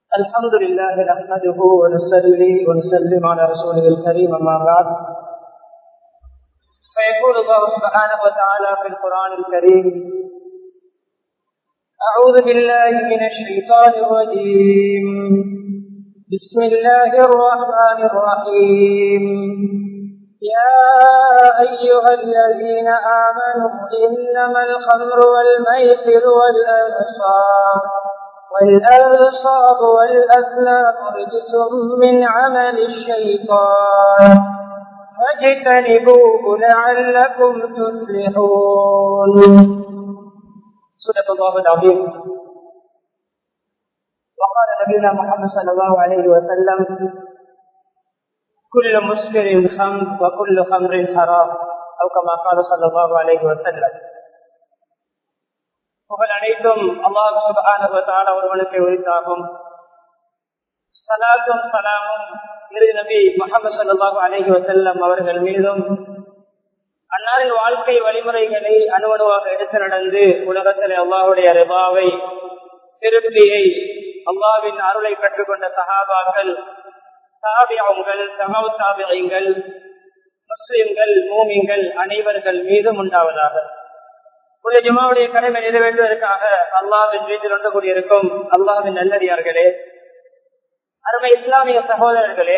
الحمد لله نحمده ونصلي ونسلم على رسوله الكريم أما بعد فيقول الله سبحانه وتعالى في القرآن الكريم أعوذ بالله من الشيطان الرجيم بسم الله الرحمن الرحيم يا أيها الذين آمنوا إنما الخمر والميسر والأنصار والأنصاب والأزلام رجس من عمل الشيطان فاجتنبوه لعلكم تفلحون صدق الله العظيم وقال نبينا محمد صلى الله عليه وسلم كل مسكر خمر وكل خمر حرام أو كما قال صلى الله عليه وسلم புகழ் அனைத்தும் அல்லாஹ் சுபான ஒருவனுக்கு உரித்தாகும் சலாத்தும் சலாமும் இரு நபி முகமது சல்லாஹூ அலஹி வசல்லம் அவர்கள் மீதும் அன்னாரின் வாழ்க்கை வழிமுறைகளை அணுவணுவாக எடுத்து நடந்து உலகத்தில் அல்லாஹுடைய ரிபாவை திருப்தியை அல்லாவின் அருளை பெற்றுக்கொண்ட சகாபாக்கள் சாபியாவுங்கள் சமவு சாபியங்கள் முஸ்லிம்கள் மூமிங்கள் அனைவர்கள் மீதும் உண்டாவதாக உள்ள ஜுமாவுடைய கடமை நிறைவேற்றுவதற்காக அல்லாவின் வீட்டில் ஒன்று கூடியிருக்கும் அல்லாவின் நல்லடியார்களே அருமை இஸ்லாமிய சகோதரர்களே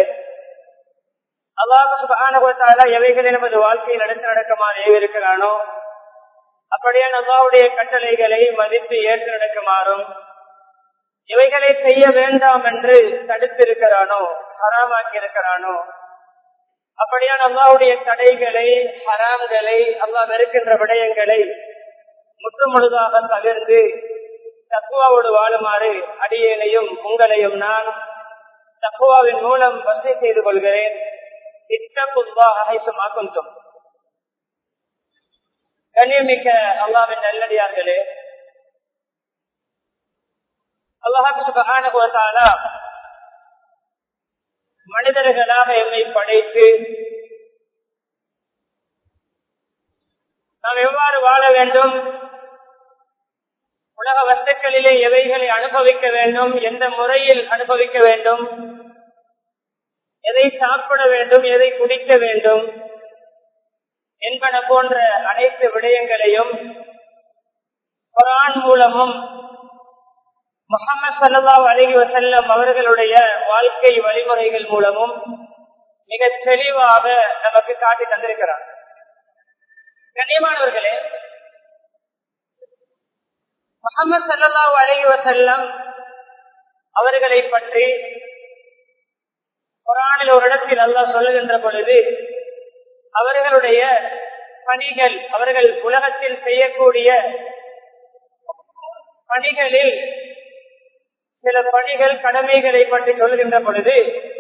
அல்லாஹால எவைகளை நமது வாழ்க்கையில் நடத்த நடக்குமாறு ஏவிருக்கிறானோ அப்படியே அல்லாவுடைய கட்டளைகளை மதித்து ஏற்று நடக்குமாறும் இவைகளை செய்ய வேண்டாம் என்று தடுத்திருக்கிறானோ ஹராமாக்கி இருக்கிறானோ அப்படியான அல்லாவுடைய தடைகளை ஹராம்களை அல்லா வெறுக்கின்ற விடயங்களை முற்று முழுதாக தவிர்த்து தக்குவாவோடு வாழுமாறு அடியேனையும் உங்களையும் நான் தக்குவாவின் மூலம் வசதி செய்து கொள்கிறேன் கண்ணியமிக்க அல்லாவின் நல்லடியார்களே அல்லாஹால மனிதர்களாக எம்மை படைத்து நாம் எவ்வாறு வாழ வேண்டும் உலக வஸ்துக்களிலே எவைகளை அனுபவிக்க வேண்டும் எந்த முறையில் அனுபவிக்க வேண்டும் எதை சாப்பிட வேண்டும் எதை குடிக்க வேண்டும் என்பன போன்ற அனைத்து விடயங்களையும் குரான் மூலமும் முகமது சல்லா அலஹி வசல்லம் அவர்களுடைய வாழ்க்கை வழிமுறைகள் மூலமும் மிக தெளிவாக நமக்கு காட்டி தந்திருக்கிறார் கண்ணியமானவர்களே முகமது சல்லா அலஹி வசல்லம் அவர்களை பற்றி குரானில் ஒரு இடத்தில் அல்லா சொல்லுகின்ற பொழுது அவர்களுடைய பணிகள் அவர்கள் உலகத்தில் செய்யக்கூடிய பணிகளில் சில பணிகள் கடமைகளை பற்றி சொல்கின்ற பொழுது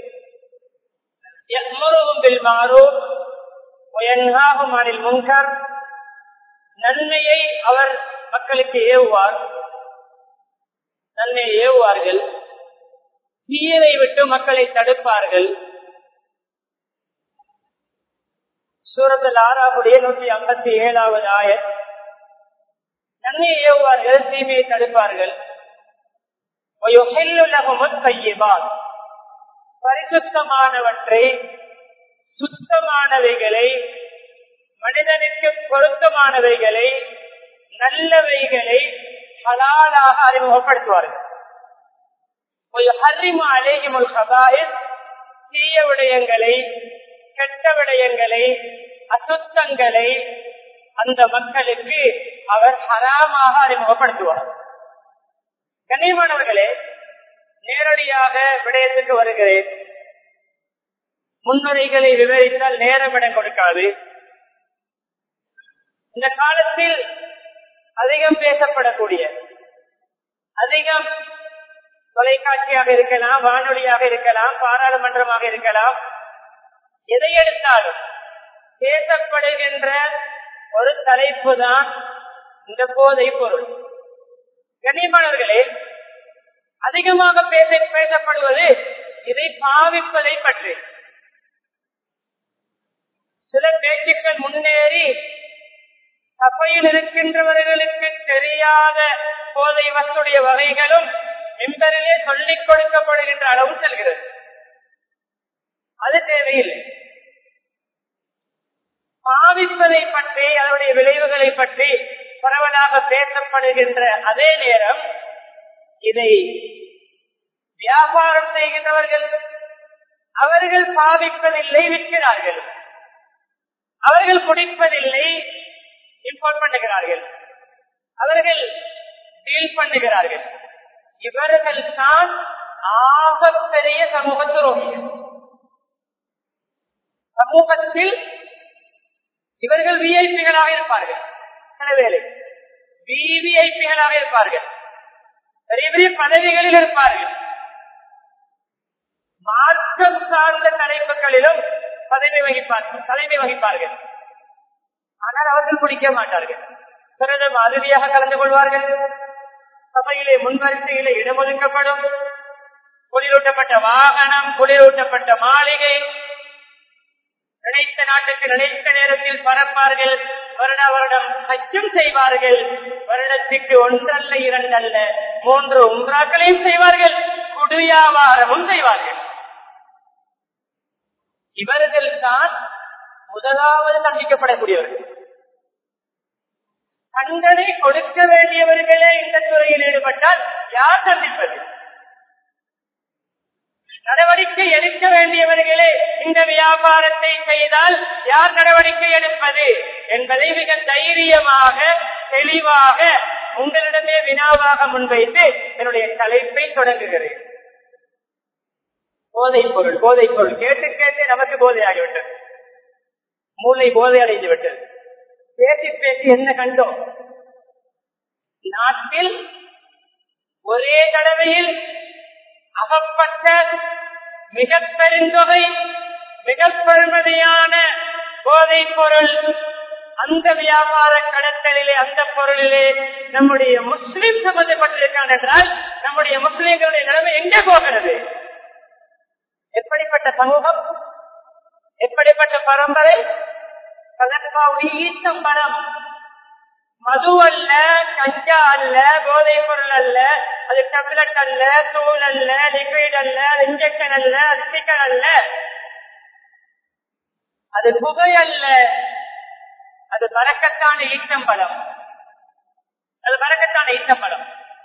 முன்கர் நன்மையை அவர் மக்களுக்கு ஏவுவார் நன்மையை ஏவுவார்கள் தீயதை விட்டு மக்களை தடுப்பார்கள் சூரத்தில் ஆறாவுடைய நூற்றி ஐம்பத்தி ஏழாவது ஆயர் நன்மையை ஏவுவார்கள் தீமையை தடுப்பார்கள் பரிசுத்தமானவற்றை சுத்தமானவைகளை மனிதனுக்கு பொருத்தமானவைகளை நல்லவைகளை ஹலாலாக அறிமுகப்படுத்துவார்கள் தீய விடயங்களை கெட்ட விடயங்களை அசுத்தங்களை அந்த மக்களுக்கு அவர் ஹராமாக அறிமுகப்படுத்துவார் கண்ணியமானவர்களே நேரடியாக விடயத்துக்கு வருகிறேன் முன்னுரைகளை விவரித்தால் நேரமிடம் கொடுக்காது இந்த காலத்தில் அதிகம் பேசப்படக்கூடிய அதிகம் தொலைக்காட்சியாக இருக்கலாம் வானொலியாக இருக்கலாம் பாராளுமன்றமாக இருக்கலாம் எதை எடுத்தாலும் பேசப்படுகின்ற ஒரு தலைப்பு தான் இந்த போதை பொருள் கண்ணியமானவர்களே அதிகமாக பேச பேசப்படுவது இதை பாவிப்பதை பற்றி சில பேச்சுக்கள் முன்னேறி சபையில் இருக்கின்றவர்களுக்கு தெரியாத போதை வசுடைய வகைகளும் மிம்பரிலே சொல்லிக் கொடுக்கப்படுகின்ற அளவு செல்கிறது அது தேவையில்லை பாவிப்பதை பற்றி அதனுடைய விளைவுகளை பற்றி பரவலாக பேசப்படுகின்ற அதே நேரம் இதை வியாபாரம் செய்கின்றவர்கள் அவர்கள் பாவிப்பதில்லை விற்கிறார்கள் அவர்கள் குடிப்பதில்லை இம்போர்ட் பண்ணுகிறார்கள் அவர்கள் டீல் பண்ணுகிறார்கள் இவர்கள் தான் ஆகப்பெரிய சமூக துரோகிகள் சமூகத்தில் இவர்கள் விஐபிகளாக இருப்பார்கள் சில வேலை விவிஐபிகளாக இருப்பார்கள் பெரிய பெரிய பதவிகளில் இருப்பார்கள் மார்க்கம் சார்ந்த தலைப்புகளிலும் பதவி வகிப்பார்கள் தலைமை வகிப்பார்கள் ஆனால் அவர்கள் குடிக்க மாட்டார்கள் பிறகு மாதிரியாக கலந்து கொள்வார்கள் சபையிலே முன்வரிசையிலே இடம் ஒதுக்கப்படும் குளிரூட்டப்பட்ட வாகனம் குளிரூட்டப்பட்ட மாளிகை நினைத்த நாட்டுக்கு நினைத்த நேரத்தில் பறப்பார்கள் வருட வருடம் சச்சம் செய்வார்கள் வருடத்துக்கு ஒன்றல்ல இரண்டல்ல மூன்று உம்ராக்களையும் செய்வார்கள் குடியாவாரமும் செய்வார்கள் இவர்கள் தான் முதலாவது தண்டிக்கப்படக்கூடியவர்கள் தண்டனை கொடுக்க வேண்டியவர்களே இந்த துறையில் ஈடுபட்டால் யார் தண்டிப்பது நடவடிக்கை எடுக்க வேண்டியவர்களே இந்த வியாபாரத்தை செய்தால் யார் நடவடிக்கை எடுப்பது என்பதை மிக தைரியமாக தெளிவாக உங்களிடமே வினாவாக முன்வைத்து என்னுடைய தலைப்பை தொடங்குகிறேன் போதைப் பொருள் போதைப் பொருள் கேட்டு கேட்டு நமக்கு போதையாகிவிட்டது மூளை போதை அடைந்து விட்டது பேசி பேசி என்ன கண்டோம் நாட்டில் ஒரே தடவையில் அகப்பட்ட மிக பெருந்தொகை மிக பெருமதியான போதைப் பொருள் அந்த வியாபார கடத்தலிலே அந்த பொருளிலே நம்முடைய முஸ்லிம் சம்பந்தப்பட்டிருக்கான் என்றால் நம்முடைய முஸ்லிம்களுடைய நிலைமை எங்கே போகிறது எப்படிப்பட்ட சமூகம் எப்படிப்பட்ட பரம்பரை ஈட்டம் பணம் மது அல்ல கஞ்சா அல்ல போதைப் பொருள் அல்ல அது டப்லெட் அல்ல தூள் அல்ல லிக்விட் அல்ல இன்ஜெக்ஷன் அல்ல அது சிக்கன் அல்ல அது புகை அல்ல அது பறக்கத்தான ஈட்டம் பழம் அது பறக்கத்தான ஈட்டம் பழம்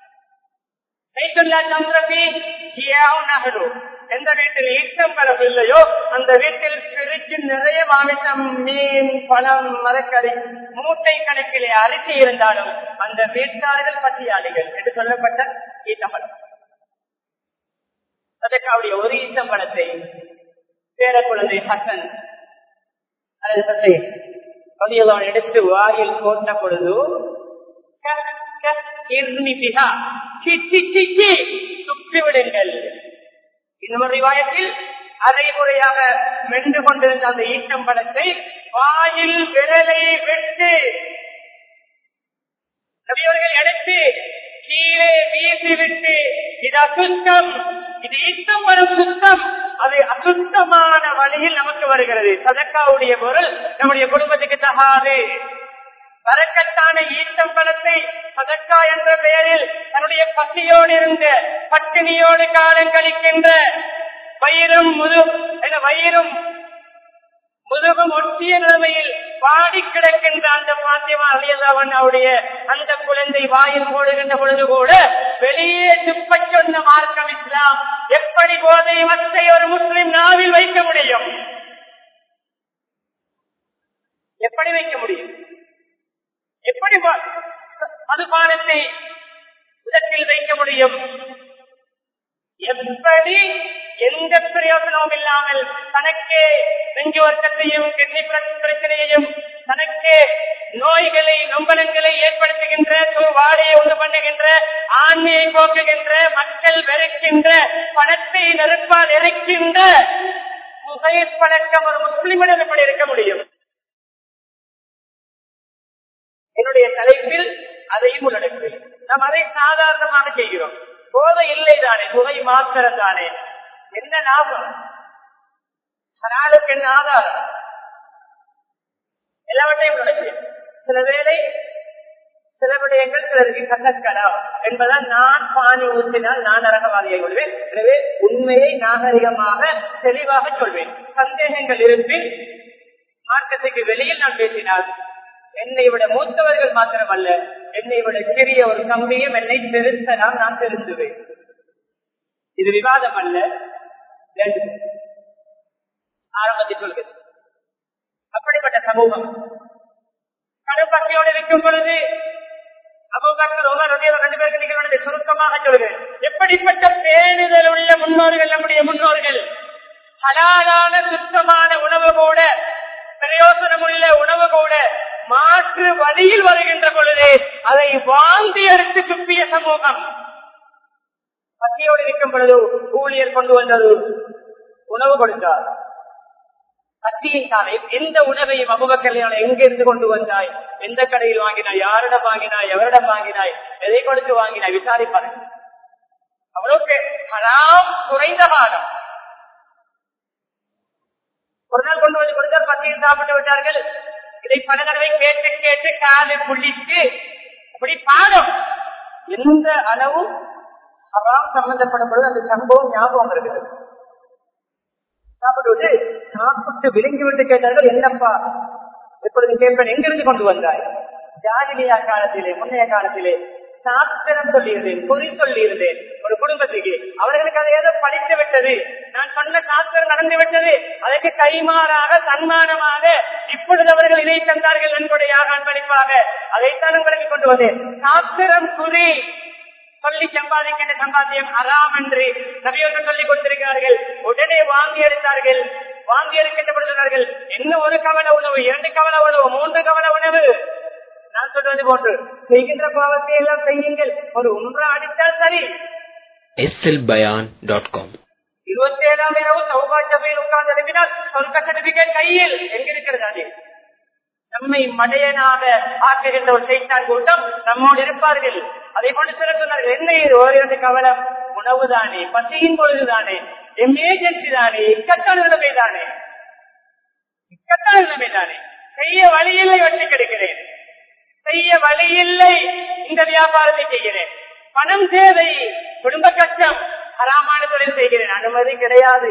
எந்த வீட்டில் ஈட்டம் பழம் இல்லையோ அந்த வீட்டில் பிரிச்சு நிறைய மாமிசம் மீன் பழம் மரக்கறி மூட்டை கணக்கிலே அரிசி இருந்தாலும் அந்த வீட்டார்கள் பட்டியாளிகள் என்று சொல்லப்பட்ட ஈட்டம்பழம் அதற்காவுடைய ஒரு ஈட்டம்பழத்தை பேர குழந்தை ஹசன் அல்லது பதியவன் எடுத்து வாயில் போட்ட பொழுது துப்பிவிடுங்கள் இன்னொரு ரிவாயத்தில் அரைமுறையாக மென்று கொண்டிருந்த அந்த ஈட்டம் படத்தை வாயில் விரலை விட்டு நபியவர்கள் எடுத்து கீழே வீசி விட்டு இது அசுத்தம் இது ஈட்டம் வரும் சுத்தம் அது அசுத்தமான வழியில் நமக்கு வருகிறது சதக்காவுடைய பொருள் நம்முடைய குடும்பத்துக்கு தகாது பறக்கத்தான ஈட்டம் பழத்தை சதக்கா என்ற பெயரில் தன்னுடைய பசியோடு இருந்த பட்டினியோடு காலம் கழிக்கின்ற வயிறும் முது வயிறும் முதுகும் ஒட்டிய நிலைமையில் பாடி கிடக்கின்ற அந்த பாத்தியமா அழியதாவன் அவருடைய அந்த குழந்தை வாயில் போடுகின்ற பொழுது கூட வெளியே துப்ப சொன்ன மார்க்கம் இஸ்லாம் எப்படி போதை வத்தை ஒரு முஸ்லிம் நாவில் வைக்க முடியும் எப்படி வைக்க முடியும் எப்படி மதுபானத்தை உதட்டில் வைக்க முடியும் எப்படி எந்த பிரயோசனமும் இல்லாமல் தனக்கே நெஞ்சு வருத்தத்தையும் கிட்னி பிரச்சனையையும் தனக்கே நோய்களை நொம்பலங்களை ஏற்படுத்துகின்ற வாடையை உண்டு பண்ணுகின்ற ஆண்மையை போக்குகின்ற மக்கள் வெறுக்கின்ற பணத்தை நெருப்பால் எரிக்கின்ற புகை பழக்கம் ஒரு முஸ்லிமிடம் எப்படி இருக்க முடியும் என்னுடைய தலைப்பில் அதையும் உள்ளடக்குவேன் நாம் அதை சாதாரணமாக செய்கிறோம் போதை இல்லை தானே புகை மாத்திரம் தானே என்ன லாபம் ஹலாலுக்கு என்ன ஆதாரம் எல்லாவற்றையும் உள்ளடக்குவேன் சில வேளை சில விடயங்கள் சிலருக்கு கண்ணக்கடா என்பதால் நான் பானி ஊற்றினால் நான் நரகவாதியை கொள்வேன் எனவே உண்மையை நாகரிகமாக தெளிவாக சொல்வேன் சந்தேகங்கள் இருப்பின் மார்க்கத்துக்கு வெளியில் நான் பேசினால் என்னை விட மூத்தவர்கள் மாத்திரமல்ல என்னை விட சிறிய ஒரு தம்பியும் என்னை திருத்தலாம் நான் திருந்துவேன் இது விவாதம் அல்ல வேண்டுதல். ஆரம்பத்தில் சொல்கிறது அப்படிப்பட்ட சமூகம் கடுப்பட்டியோடு இருக்கும் பொழுது அபூபக்கர் உமர் ரலியல்லாஹு ரெண்டு பேருக்கு நிகழ்வானதை சுருக்கமாக சொல்கிறேன் எப்படிப்பட்ட பேணுதல் உள்ள முன்னோர்கள் நம்முடைய முன்னோர்கள் ஹலாலான சுத்தமான உணவு கூட பிரயோசனம் உள்ள உணவு கூட மாற்று வழியில் வருகின்ற பொழுது அதை வாந்தி எடுத்து துப்பிய சமூகம் பசியோடு இருக்கும் பொழுது ஊழியர் கொண்டு வந்தது உணவு கொடுத்தார் பசியின் காலம் எந்த உணவையும் அபுபக்கல்யாணம் எங்கிருந்து கொண்டு வந்தாய் எந்த கடையில் வாங்கினாய் யாரிடம் வாங்கினாய் எவரிடம் வாங்கினாய் எதை கொடுத்து வாங்கினாய் விசாரிப்பார்கள் அவ்வளவுக்கு ஹராம் குறைந்த காலம் ஒரு நாள் கொண்டு வந்து கொடுத்தால் பசியில் சாப்பிட்டு விட்டார்கள் இதை பல தடவை கேட்டு கேட்டு காலை புள்ளிட்டு அப்படி பாடம் எந்த அளவும் ஹராம் சம்பந்தப்படும் பொழுது அந்த சம்பவம் ஞாபகம் இருக்கிறது சாப்பிட்டு சாப்பிட்டு விழுங்கி விட்டு கேட்டார்கள் என்னப்பா எப்பொழுது கேட்பேன் எங்கிருந்து கொண்டு வந்தாய் ஜாகிலியா காலத்திலே முன்னைய காலத்திலே சாஸ்திரம் சொல்லியிருந்தேன் பொறி சொல்லியிருந்தேன் ஒரு குடும்பத்துக்கு அவர்களுக்கு அதை ஏதோ படித்து விட்டது நான் சொன்ன சாஸ்திரம் நடந்து விட்டது அதற்கு கைமாறாக சன்மானமாக இப்பொழுது அவர்கள் இதை தந்தார்கள் நன்கொடையாக அன்பளிப்பாக அதைத்தான் உங்களுக்கு கொண்டு வந்தேன் சாஸ்திரம் குறி சொல்லி சம்பாதிக்கின்ற சம்பாத்தியம் அறாம் என்று நபியோர்கள் சொல்லிக் கொடுத்திருக்கிறார்கள் உடனே வாங்கி எடுத்தார்கள் வாங்கி எடுக்கின்ற பொழுது என்ன ஒரு கவல உணவு இரண்டு கவல உணவு மூன்று கவல உணவு நான் சொல்வது போன்று செய்கின்ற பாவத்தை எல்லாம் செய்யுங்கள் ஒரு உம்ரா அடித்தால் சரி slbayan.com இருபத்தி ஏழாம் இரவு சௌபாட்சபையில் உட்கார்ந்து எழுப்பினால் சொர்க்க சர்டிபிகேட் கையில் எங்க இருக்கிறது அது நம்மை மடையனாக ஆக்குகின்ற ஒரு செய்தான் கூட்டம் நம்மோடு இருப்பார்கள் அதை கொண்டு சில சொன்னார்கள் என்ன இது ஓரிரண்டு கவலம் உணவுதானே பசியின் பொழுதுதானே எமர்ஜென்சி தானே இக்கட்டான நிலைமை தானே இக்கட்டான நிலைமை தானே செய்ய வழியில்லை வச்சு கிடைக்கிறேன் செய்ய வழியில்லை இந்த வியாபாரத்தை செய்கிறேன் பணம் தேவை குடும்ப கஷ்டம் ஹராமான தொழில் செய்கிறேன் அனுமதி கிடையாது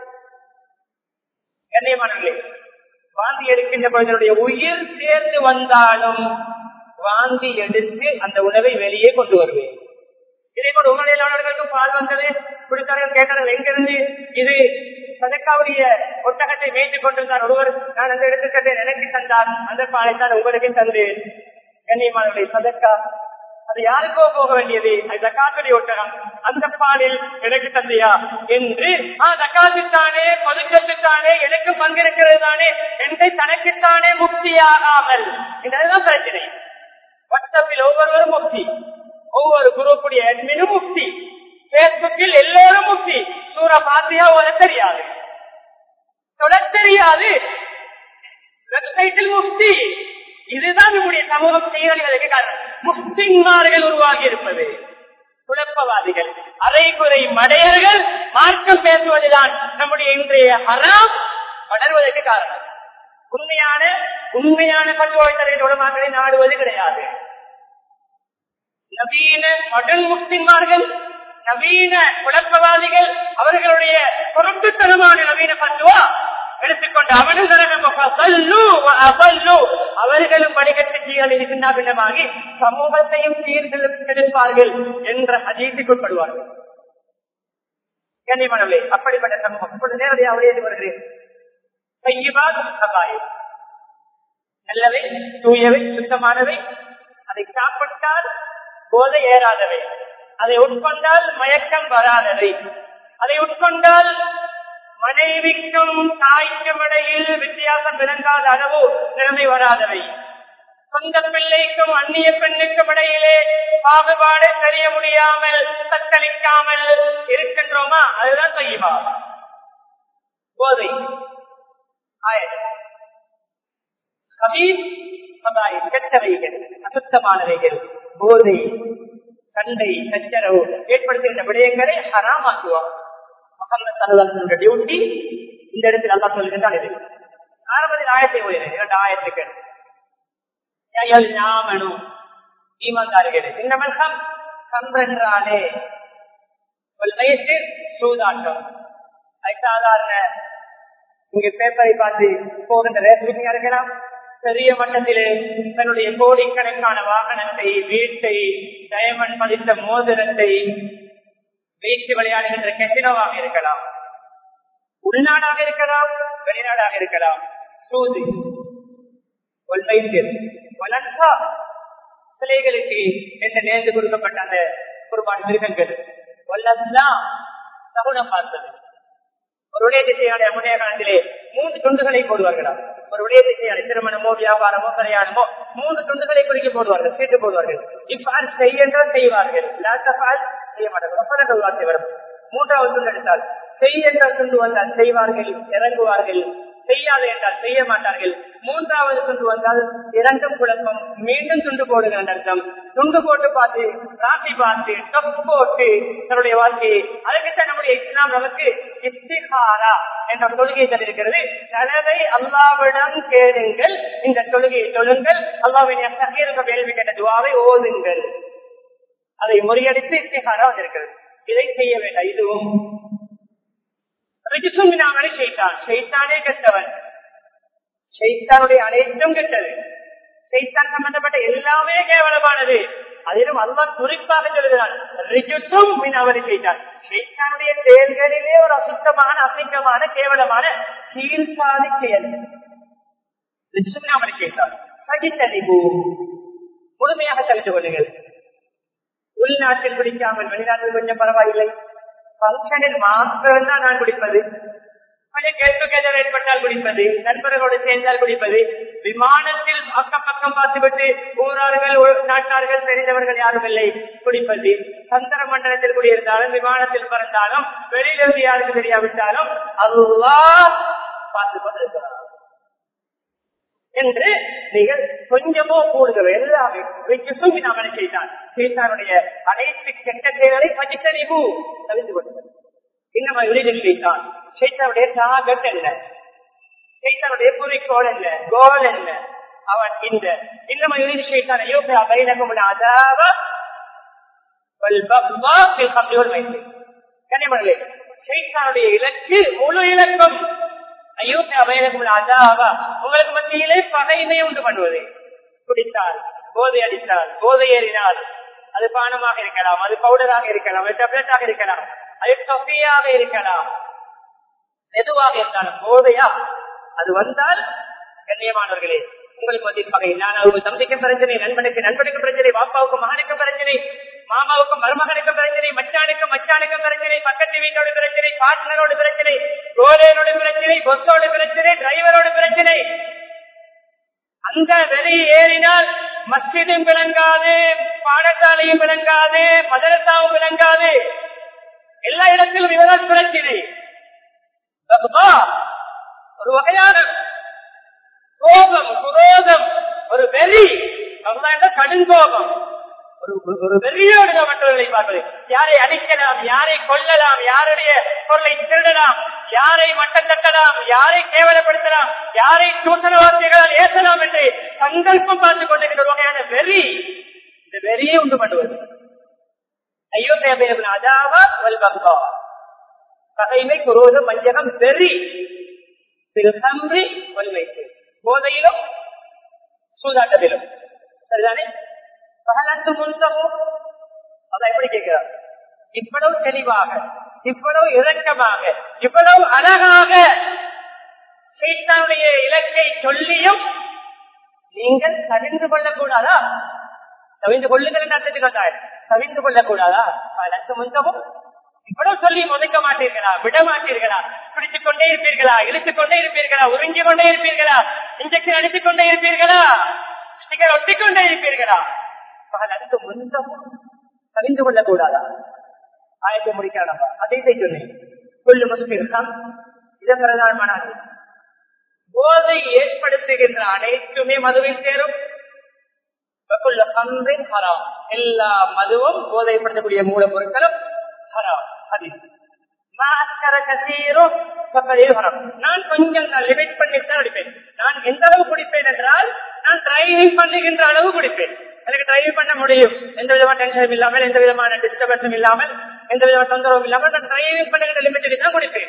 கண்ணியமானவர்களே வாந்தி எடுக்கின்ற பொழுதனுடைய உயிர் சேர்ந்து வந்தாலும் வாந்தி எடுத்து அந்த உணவை வெளியே கொண்டு வருவேன் இதே போல உங்களுடைய பால் வந்தது குடித்தார்கள் கேட்டார்கள் எங்கிருந்து இது சதக்காவுடைய ஒட்டகத்தை மேய்த்துக் கொண்டிருந்தார் ஒருவர் நான் அந்த இடத்துக்கு எனக்கு தந்தார் அந்த பாலை தான் உங்களுக்கு தந்தேன் கண்ணியமானவர்களை சதக்கா அது யாருக்கோ போக வேண்டியது அது தக்காத்துடைய ஒட்டகம் அந்த பாலில் எனக்கு தந்தையா என்று ஆ தக்காத்துத்தானே பொதுக்கத்துத்தானே எனக்கு பங்கிருக்கிறது தானே என்று தனக்குத்தானே முக்தியாகாமல் என்றதுதான் பிரச்சனை வாட்ஸ்அப்பில் ஒவ்வொருவரும் முக்தி ஒவ்வொரு குரூப்புடைய அட்மினும் முக்தி பேஸ்புக்கில் எல்லோரும் முக்தி சூற பாத்தியா ஓட தெரியாது தொட தெரியாது வெப்சைட்டில் முக்தி இதுதான் நம்முடைய சமூகம் செய்வதற்கு காரணம் முஸ்லிம்மார்கள் உருவாகி இருப்பது குழப்பவாதிகள் அரைகுறை மடையர்கள் மார்க்கம் பேசுவதுதான் நம்முடைய இன்றைய ஹராம் வளர்வதற்கு காரணம் உண்மையான உண்மையான பல்வேறு உடமாக்களை நாடுவது கிடையாது நவீன மடன் முஸ்லிம்மார்கள் நவீன குழப்பவாதிகள் அவர்களுடைய பொருட்டுத்தனமான நவீன பத்துவா எடுத்துக்கொண்டு அவர்களும் வணிகத்தை சீரழிக்கின்றமாகி சமூகத்தையும் சீர்கெடுப்பார்கள் என்ற அஜீட்டுக்குட்படுவார்கள் கண்ணியமானவர்களே அப்படிப்பட்ட சமூகம் இப்பொழுது நேரடியாக அவரே வருகிறேன் நல்லவை தூயவை சுத்தமானவை அதை சாப்பிட்டால் போதை ஏறாதவை அதை உட்கொண்டால் மயக்கம் வராதவை அதை உட்கொண்டால் மனைவிக்கும் தாய்க்கும் இடையில் வித்தியாசம் விளங்காத அளவு நிலைமை வராதவை சொந்த பிள்ளைக்கும் அந்நிய பெண்ணுக்கும் இடையிலே பாகுபாடு தெரிய முடியாமல் தத்தளிக்காமல் இருக்கின்றோமா அதுதான் செய்யுமா போதை கெட்டவைகள் அசுத்தமானவைகள் போதை சண்டை சச்சரவு ஏற்படுத்துகின்ற விடயங்களை ஹராமாக்குவார் மகன் டியூட்டி இந்த இடத்தில் அல்லா சொல்கின்றான் இது ஆரம்பத்தில் ஆயத்தை ஓடுகிறேன் இரண்டு ஆயத்துக்கள் ஞாமனு ஈமான்தாரிகளே இன்னமல் கம் கம்பென்றாலே வயசு சூதாட்டம் அது சாதாரண இங்க பேப்பரை பார்த்து போகின்ற ரேஷன் இருக்கலாம் பெரிய மட்டத்திலே தன்னுடைய கோடிக்கணக்கான வாகனத்தை வீட்டை டயமண்ட் பதித்த மோதிரத்தை வீட்டு விளையாடுகின்ற கெசினோவாக இருக்கலாம் உள்நாடாக இருக்கலாம் வெளிநாடாக இருக்கலாம் சூது வளர்த்தா சிலைகளுக்கு என்று நேர்ந்து கொடுக்கப்பட்ட அந்த குர்பான் மிருகங்கள் வல்லதான் சகுனம் பார்த்தது ஒரு விடயத்தை முன்னைய காலத்திலே மூன்று துண்டுகளை போடுவார்களா ஒரு விடயத்தை திருமணமோ வியாபாரமோ கல்யாணமோ மூன்று துண்டுகளை குறிக்க போடுவார்கள் சீட்டு போடுவார்கள் இப்பால் செய்யென்றால் செய்வார்கள் செய்ய மாட்டார்கள் வார்த்தை வரும் மூன்றாவது துண்டு எடுத்தால் செய் என்றால் துண்டு வந்தால் செய்வார்கள் இறங்குவார்கள் செய்யாது என்றால் செய்ய மாட்டார்கள் மூன்றாவது துண்டு வந்தால் இரண்டும் குழப்பம் மீண்டும் துண்டு போடுகிற அர்த்தம் துண்டு போட்டு பார்த்து ராசி பார்த்து டொப்பு போட்டு தன்னுடைய வாழ்க்கையை அதுக்குத்தான் நம்முடைய இஸ்லாம் நமக்கு இஸ்திகாரா என்ற தொழுகை தந்திருக்கிறது கனவை அல்லாவிடம் கேளுங்கள் இந்த தொழுகையை சொல்லுங்கள் அல்லாவின் சகீரக வேள்வி கேட்ட துவாவை ஓதுங்கள் அதை முறியடித்து இஸ்திகாரா வந்திருக்கிறது இதை செய்ய வேண்டாம் இதுவும் ரிஜிசுமினாமலை செய்தான் செய்தானே கெட்டவன் செய்தானுடைய அனைத்தும் கெட்டது செய்தான் சம்பந்தப்பட்ட எல்லாமே கேவலமானது அதிலும் அல்லா குறிப்பாக சொல்கிறான் ரிஜுசும் மினாவலை செய்தான் செய்தானுடைய செயல்களிலே ஒரு அசுத்தமான அசிங்கமான கேவலமான கீழ்சாதி செயல் ரிஜுசுமினாமலை செய்தான் சகித்தறிவு முழுமையாக தெரிந்து கொள்ளுங்கள் உள்நாட்டில் பிடிக்காமல் வெளிநாட்டில் கொஞ்சம் பரவாயில்லை பங்கனில் மாத்திரம் தான் நான் குடிப்பது கொஞ்சம் கேள்வி கேதல் ஏற்பட்டால் குடிப்பது நண்பர்களோடு சேர்ந்தால் குடிப்பது விமானத்தில் அக்கம் பக்கம் பார்த்துவிட்டு ஊரார்கள் நாட்டார்கள் தெரிந்தவர்கள் யாரும் இல்லை குடிப்பது சந்திர மண்டலத்தில் குடியிருந்தாலும் விமானத்தில் பறந்தாலும் வெளியிலிருந்து யாருக்கு தெரியாவிட்டாலும் அல்லா பார்த்து கொண்டிருக்கிறார் என்று நீங்கள் கொஞ்சமோ கூடுதல் எல்லாமே நாமனை செய்தான் சீத்தானுடைய அனைத்து கெட்ட செயல்களை பச்சித்தறிவு தவிர்த்து கொண்டது இன்னும் விருது செய்தான் சைத்தானுடைய டாகட் என்ன சைத்தானுடைய குறிக்கோள் என்ன கோல் என்ன அவன் இந்த இன்னும் விருது செய்தான் ஐயோப்பியா பைனகம் அதாவ கனிமகளே சைத்தானுடைய இலக்கு முழு இலக்கம் ஐயோப்பியா பைனகம் அதாவா உங்களுக்கு மத்தியிலே பகைமை உண்டு பண்ணுவது குடித்தால் போதை அடித்தால் போதை ஏறினால் அது பானமாக இருக்கலாம் அது பவுடராக இருக்கலாம் அது டெப்லெட்டாக இருக்கலாம் அது தொகையாக இருக்கலாம் எதுவாக இருந்தாலும் போதையா அது வந்தால் கண்ணியமானவர்களே உங்களுக்கு மத்தியில் பகை நான் அவங்க தம்பிக்கு பிரச்சனை நண்பனுக்கு நண்பனுக்கு பிரச்சனை பாப்பாவுக்கு மகனுக்கு பிரச்சனை மாமாவுக்கும் மருமகனுக்கு பிரச்சனை மச்சானுக்கு மச்சானுக்கு பிரச்சனை பக்கத்து வீட்டோட பிரச்சனை பார்ட்னரோட பிரச்சனை கோலையனோட பிரச்சனை பொத்தோட பிரச்சனை டிரைவரோட பிரச்சனை அந்த வெளி ஏறினால் மஸ்ஜிதும் விளங்காது பாடசாலையும் விளங்காது மதரசாவும் விளங்காது எல்லா இடத்திலும் இவரால் பிரச்சனை ஒரு வகையான கோபம் குரோதம் ஒரு வெறி கடுங்கோபம் ஒரு வெறியோடு மற்றவர்களை பார்ப்பது யாரை அடிக்கலாம் யாரை கொல்லலாம் யாருடைய பொருளை திருடலாம் யாரை மட்டம் தட்டலாம் யாரை கேவலப்படுத்தலாம் யாரை சூசன வார்த்தைகளால் ஏசலாம் என்று சங்கல்பம் பார்த்துக் கொண்டிருக்கிற வகையான வெறி இந்த வெறியை உண்டு பண்ணுவது ஐயோ தேவையான அதாவா வல்பங்கா பகைமை குரோதம் மஞ்சகம் வெறி திருசம்பி வல்வைத்து போதையிலும் சூதாட்டத்திலும் சரிதானே பகலத்து முந்தமும் அதான் எப்படி கேட்கிறார் இவ்வளவு தெளிவாக இவ்வளவு இறக்கமாக இவ்வளவு அழகாக சைத்தானுடைய இலக்கை சொல்லியும் நீங்கள் தவிர்ந்து கொள்ளக்கூடாதா தவிர்ந்து கொள்ளுங்கள் அர்த்தத்துக்கு வந்தாள் தவிர்ந்து கொள்ளக்கூடாதா பகலத்து முந்தமும் இவ்வளவு சொல்லி முதைக்க மாட்டீர்களா விட மாட்டீர்களா பிடித்துக் கொண்டே இருப்பீர்களா இழுத்துக் கொண்டே இருப்பீர்களா உறிஞ்சி கொண்டே இருப்பீர்களா இன்ஜெக்ஷன் அடித்துக் கொண்டே இருப்பீர்களா ஸ்டிக்கர் ஒட்டிக்கொண்டே இருப்பீர்களா பகலத்து முந்தமும் தவிர்ந்து கொள்ளக்கூடாதா ஆயத்தை முடிக்கலாம் அதை சொன்னேன் கொள்ளு முஸ்லிம் இதன் பிரதானமானது போதை ஏற்படுத்துகின்ற அனைத்துமே மதுவில் சேரும் எல்லா மதுவும் போதைப்படுத்தக்கூடிய மூலப்பொருட்களும் நான் கொஞ்சம் லிமிட் பண்ணித்தான் அடிப்பேன் நான் எந்த அளவு குடிப்பேன் என்றால் நான் டிரைவிங் பண்ணுகின்ற அளவு குடிப்பேன் எனக்கு டிரைவ் பண்ண முடியும் எந்த விதமான டென்ஷனும் இல்லாமல் எந்த விதமான டிஸ்டர்பன்ஸும் இல்லாமல் எந்த விதமான தொந்தரவும் இல்லாமல் நான் டிரைவிங் பண்ணுகிற லிமிட்டுக்கு தான் குடிப்பேன்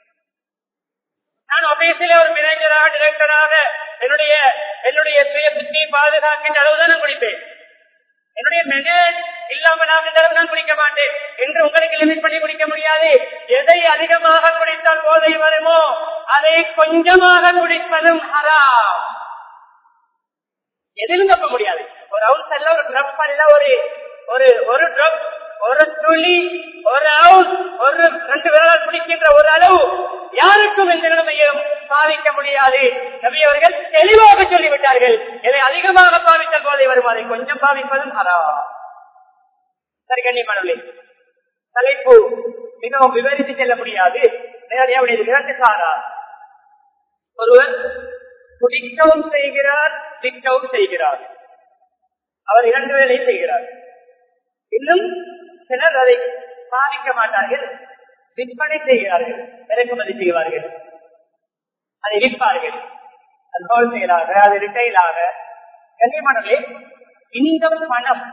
நான் ஆபீஸிலே ஒரு மேனேஜராக டிரெக்டராக என்னுடைய என்னுடைய சுய புத்தியை பாதுகாக்கின்ற அளவுதான் நான் குடிப்பேன் என்னுடைய மேனேஜ் இல்லாமல் நான் இந்த அளவு நான் குடிக்க மாட்டேன் என்று உங்களுக்கு லிமிட் பண்ணி குடிக்க முடியாது எதை அதிகமாக குடித்தால் போதை வருமோ அதை கொஞ்சமாக குடிப்பதும் ஹராம் எதிலும் தப்ப முடியாது ஒரு அவுன்ஸ் அல்ல ஒரு ட்ரப் அல்ல ஒரு ஒரு ஒரு ட்ரப் ஒரு துளி ஒரு அவுன்ஸ் ஒரு ரெண்டு விரலால் பிடிக்கின்ற ஒரு அளவு யாருக்கும் இந்த நிலைமையும் பாதிக்க முடியாது நபி அவர்கள் தெளிவாக சொல்லிவிட்டார்கள் எதை அதிகமாக பாவித்த போதை வரும் அதை கொஞ்சம் பாவிப்பதும் ஹரா சரி கண்ணியமானவர்களே தலைப்பு மிகவும் விவரித்து செல்ல முடியாது நேரடியாக இரண்டு சாரா ஒருவர் குடிக்கவும் செய்கிறார் விற்கவும் செய்கிறார் அவர் இரண்டு வேலை செய்கிறார் இன்னும் சிலர் அதை பாதிக்க மாட்டார்கள் விற்பனை செய்கிறார்கள் இறக்குமதி செய்வார்கள் அதை விற்பார்கள் அது ஹோல்சேலாக அது ரிட்டைலாக கண்ணியமானவர்களே இந்த பணம்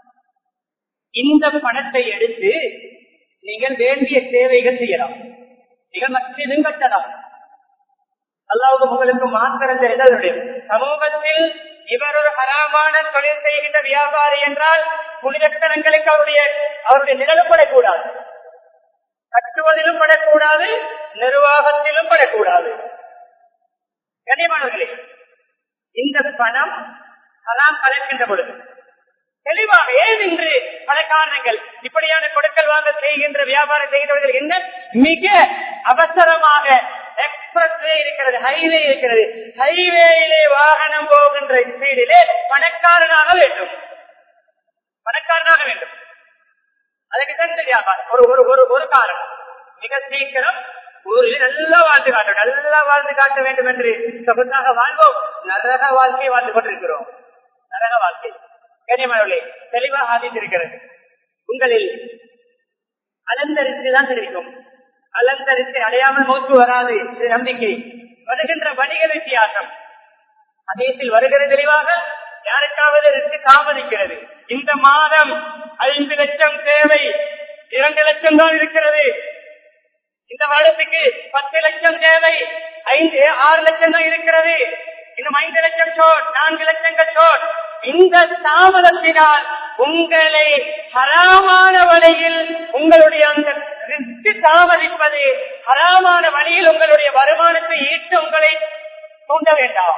இந்த பணத்தை எடுத்து நீங்கள் வேண்டிய சேவைகள் செய்யலாம் நீங்கள் மற்றதும் கட்டலாம் அல்லாவுக்கு உங்களுக்கு மாத்திரம் தெரிந்தவருடைய சமூகத்தில் இவர் ஒரு ஹராமான தொழில் செய்கின்ற வியாபாரி என்றால் புனிதத்தனங்களுக்கு அவருடைய அவருடைய நிழலும் படக்கூடாது கட்டுவதிலும் படக்கூடாது நிர்வாகத்திலும் படக்கூடாது கனிமானவர்களே இந்த பணம் ஹராம் கலக்கின்ற பொழுது தெளிவாக ஏன் இன்று பல காரணங்கள் இப்படியான கொடுக்கல் வாங்க செய்கின்ற வியாபாரம் செய்கிறவர்கள் என்ன மிக அவசரமாக எக்ஸ்பிரஸ்வே இருக்கிறது ஹைவே இருக்கிறது ஹைவேயிலே வாகனம் போகின்ற ஸ்பீடிலே பணக்காரனாக வேண்டும் பணக்காரனாக வேண்டும் அதுக்கு தான் இந்த வியாபாரம் ஒரு ஒரு ஒரு ஒரு காரணம் மிக சீக்கிரம் ஊரில் நல்லா வாழ்ந்து காட்டும் நல்லா வாழ்ந்து காட்ட வேண்டும் என்று சொகுசாக வாழ்வோம் நரக வாழ்க்கை வாழ்ந்து கொண்டிருக்கிறோம் நரக வாழ்க்கை கனிமனவர்களே தெளிவாக ஆதித்திருக்கிறது உங்களில் அலந்தரித்து தான் கிடைக்கும் அலந்தரித்து அடையாமல் மூச்சு வராது இது நம்பிக்கை வருகின்ற வணிக வித்தியாசம் அதேத்தில் வருகிற தெளிவாக யாருக்காவது இருக்கு தாமதிக்கிறது இந்த மாதம் ஐந்து லட்சம் தேவை இரண்டு லட்சம் தான் இருக்கிறது இந்த வருடத்துக்கு பத்து லட்சம் தேவை ஐந்து ஆறு லட்சம் தான் இருக்கிறது இன்னும் ஐந்து லட்சம் ஷோட் நான்கு லட்சங்கள் ஷோட் இந்த தாமதத்தினால் உங்களை ஹராமான வழியில் உங்களுடைய அந்த ரிஸ்க் தாமதிப்பது ஹராமான வழியில் உங்களுடைய வருமானத்தை ஈட்டு உங்களை தூண்ட வேண்டாம்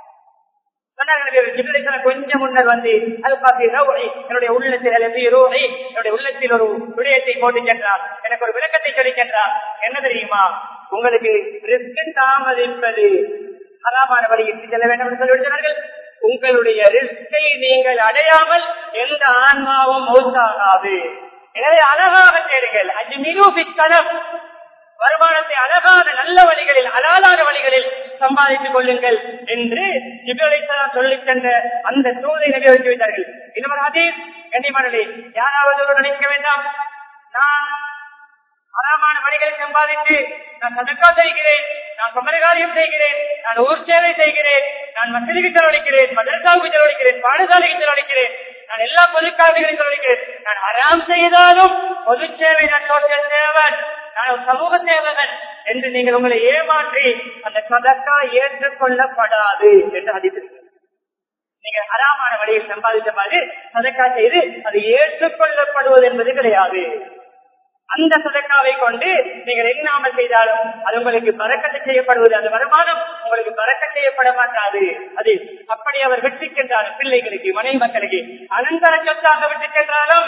கொஞ்சம் முன்னர் வந்து அது பார்த்தீங்கன்னா என்னுடைய உள்ளத்தில் என்னுடைய உள்ளத்தில் ஒரு விடயத்தை போட்டு சென்றார் எனக்கு ஒரு விளக்கத்தை சொல்லி சென்றார் என்ன தெரியுமா உங்களுக்கு ரிஸ்க் தாமதிப்பது ஹராமான வழியில் செல்ல வேண்டும் என்று சொல்லிவிட்டார்கள் உங்களுடைய ரிஸ்கை நீங்கள் அடையாமல் எந்த ஆன்மாவும் மௌத்தாகாது எனவே அழகாக தேடுங்கள் அது நிரூபித்தனம் வருமானத்தை அழகான நல்ல வழிகளில் அலாலான வழிகளில் சம்பாதித்துக் கொள்ளுங்கள் என்று இவர்களைத்தான் சொல்லி சென்ற அந்த தூதை நிறைவேற்றி வைத்தார்கள் இன்னொரு அதே கண்ணியமானே யாராவது ஒரு நினைக்க வேண்டாம் நான் அறமான வழிகளை சம்பாதித்து நான் சதக்கா செய்கிறேன் நான் சமரகாரியம் செய்கிறேன் நான் ஊர் சேவை செய்கிறேன் நான் மசிதிக்கு செலவழிக்கிறேன் மதரசாவுக்கு செலவழிக்கிறேன் பாடசாலைக்கு செலவழிக்கிறேன் நான் எல்லா பொதுக்காரர்களையும் செலவழிக்கிறேன் நான் அறாம் செய்தாலும் பொது சேவை நான் சோசியல் சேவன் நான் ஒரு சமூக சேவகன் என்று நீங்கள் உங்களை ஏமாற்றி அந்த சதக்கா ஏற்றுக்கொள்ளப்படாது என்று அதிர்த்து நீங்க அறாமான வழியில் சம்பாதித்த மாதிரி சதக்கா செய்து அது ஏற்றுக்கொள்ளப்படுவது என்பது கிடையாது அந்த சதக்காவை கொண்டு நீங்கள் எண்ணாமல் செய்தாலும் அது உங்களுக்கு பறக்கத்தை செய்யப்படுவது அந்த வருமானம் உங்களுக்கு பறக்க செய்யப்பட மாட்டாது அது அப்படி அவர் விட்டுக்கின்றார் பிள்ளைகளுக்கு மனை மக்களுக்கு அனந்தர சொத்தாக விட்டுக்கின்றாலும்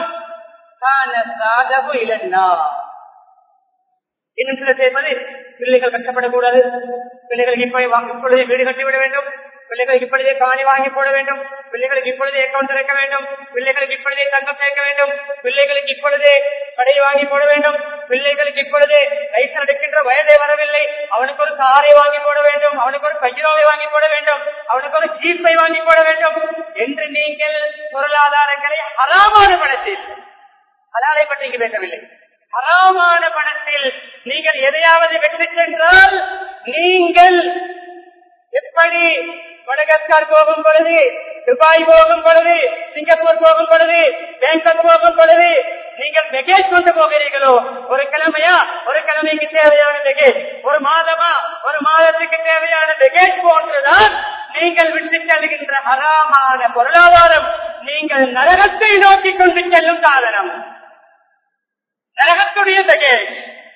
இளன்னா இன்னும் சில செய்வது பிள்ளைகள் கஷ்டப்படக்கூடாது பிள்ளைகளுக்கு இப்ப இப்பொழுதே வீடு கட்டிவிட வேண்டும் பிள்ளைகளுக்கு இப்பொழுதே காணி வாங்கி போட வேண்டும் பிள்ளைகளுக்கு இப்பொழுதே அக்கௌண்ட் திறக்க வேண்டும் பிள்ளைகளுக்கு இப்பொழுதே தங்கம் சேர்க்க வேண்டும் பிள்ளைகளுக்கு இப்பொழுதே கடை வாங்கி போட வேண்டும் பிள்ளைகளுக்கு இப்பொழுதே லைசன் எடுக்கின்ற வயதே வரவில்லை அவனுக்கு ஒரு காரை வாங்கி போட வேண்டும் அவனுக்கு ஒரு பஜிரோவை வாங்கி போட வேண்டும் அவனுக்கு ஒரு ஜீப்பை வாங்கி போட வேண்டும் என்று நீங்கள் பொருளாதாரங்களை ஹராமான பணத்தில் ஹலாலை பற்றி இங்கு பேசவில்லை ஹராமான பணத்தில் நீங்கள் எதையாவது வெற்றி சென்றால் நீங்கள் எப்படி மடகஸ்கார் போகும் பொழுது துபாய் போகும் பொழுது சிங்கப்பூர் போகும் பொழுது பேங்காக் போகும் பொழுது நீங்கள் வெகேஜ் கொண்டு போகிறீர்களோ ஒரு கிழமையா ஒரு கிழமைக்கு தேவையான வெகேஜ் ஒரு மாதமா ஒரு மாதத்துக்கு தேவையான வெகேஜ் போன்றுதான் நீங்கள் விட்டு செல்கின்ற ஹராமான பொருளாதாரம் நீங்கள் நரகத்தை நோக்கி கொண்டு செல்லும் சாதனம் நரகத்துடைய வெகேஜ்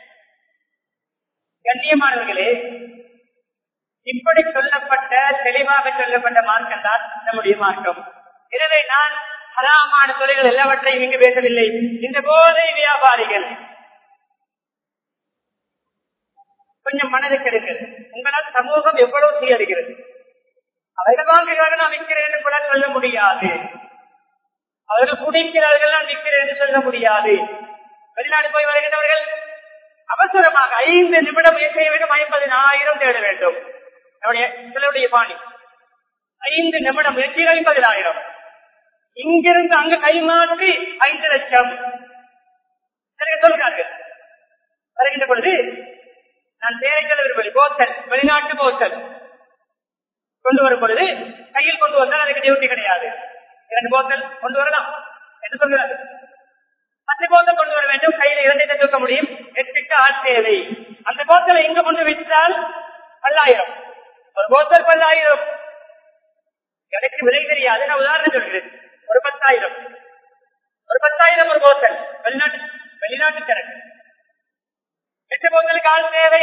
கண்ணியமானவர்களே இப்படி சொல்லப்பட்ட தெளிவாக சொல்லப்பட்ட மார்க்கம் தான் நம்முடைய மார்க்கம் எனவே நான் ஹராமான தொழில்கள் எல்லாவற்றையும் இங்கு பேசவில்லை இந்த போதை வியாபாரிகள் கொஞ்சம் மனது கெடுங்கள் உங்களால் சமூகம் எவ்வளவு சீரடுகிறது அவர்கள் வாங்குகிறார்கள் நான் விற்கிறேன் என்று கூட சொல்ல முடியாது அவர்கள் குடிக்கிறார்கள் நான் விற்கிறேன் என்று சொல்ல முடியாது வெளிநாடு போய் வருகின்றவர்கள் அவசரமாக ஐந்து நிமிடம் செய்ய வேண்டும் ஐம்பதினாயிரம் தேட வேண்டும் நம்முடைய சிலருடைய பாணி ஐந்து நிமிடம் முயற்சி ஐம்பதினாயிரம் இங்கிருந்து அங்கு கைமாற்றி ஐந்து லட்சம் சிலர் சொல்கிறார்கள் வருகின்ற பொழுது நான் பேரை சொல்ல விரும்பவில்லை போத்தல் வெளிநாட்டு போத்தல் கொண்டு வரும் பொழுது கையில் கொண்டு வந்தால் அதுக்கு டியூட்டி கிடையாது இரண்டு போத்தல் கொண்டு வரலாம் என்று சொல்கிறார்கள் பத்து போத்தல் கொண்டு வர வேண்டும் கையில் இரண்டை தூக்க முடியும் எட்டுக்கு ஆள் தேவை அந்த போத்தலை எங்க கொண்டு விற்றால் பல்லாயிரம் ஒரு போத்தல் பல்லாயிரம் எனக்கு விலை தெரியாது நான் உதாரணம் சொல்கிறேன் ஒரு பத்தாயிரம் ஒரு பத்தாயிரம் ஒரு போத்தல் வெளிநாட்டு வெளிநாட்டு திறன் எட்டு போத்தலுக்கு ஆள் தேவை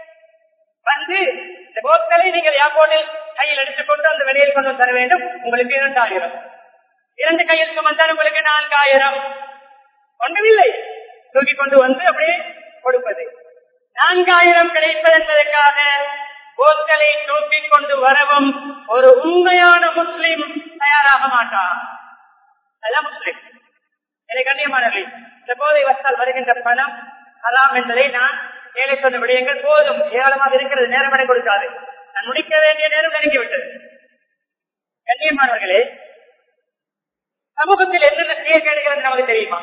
வந்து இந்த போத்தலை நீங்கள் ஏர்போர்ட்டில் கையில் எடுத்துக்கொண்டு அந்த வெளியில் கொண்டு தர வேண்டும் உங்களுக்கு இரண்டாயிரம் இரண்டு கையில் சுமந்தால் உங்களுக்கு நான்காயிரம் ஒன்றுமில்லை தூக்கி கொண்டு வந்து அப்படியே கொடுப்பது நான்காயிரம் கிடைப்பது என்பதற்காக போத்தலை தூக்கி கொண்டு வரவும் ஒரு உண்மையான முஸ்லிம் தயாராக மாட்டான் அதான் முஸ்லிம் என்னை கண்ணியமானவர்களே இந்த போதை வந்தால் வருகின்ற பணம் அலாம் என்பதை நான் ஏழை சொன்ன விடயங்கள் போதும் ஏராளமாக இருக்கிறது நேரம் எடை கொடுக்காது நான் முடிக்க வேண்டிய நேரம் நெருங்கிவிட்டது கண்ணியமானவர்களே சமூகத்தில் என்னென்ன சீர்கேடுகள் நமக்கு தெரியுமா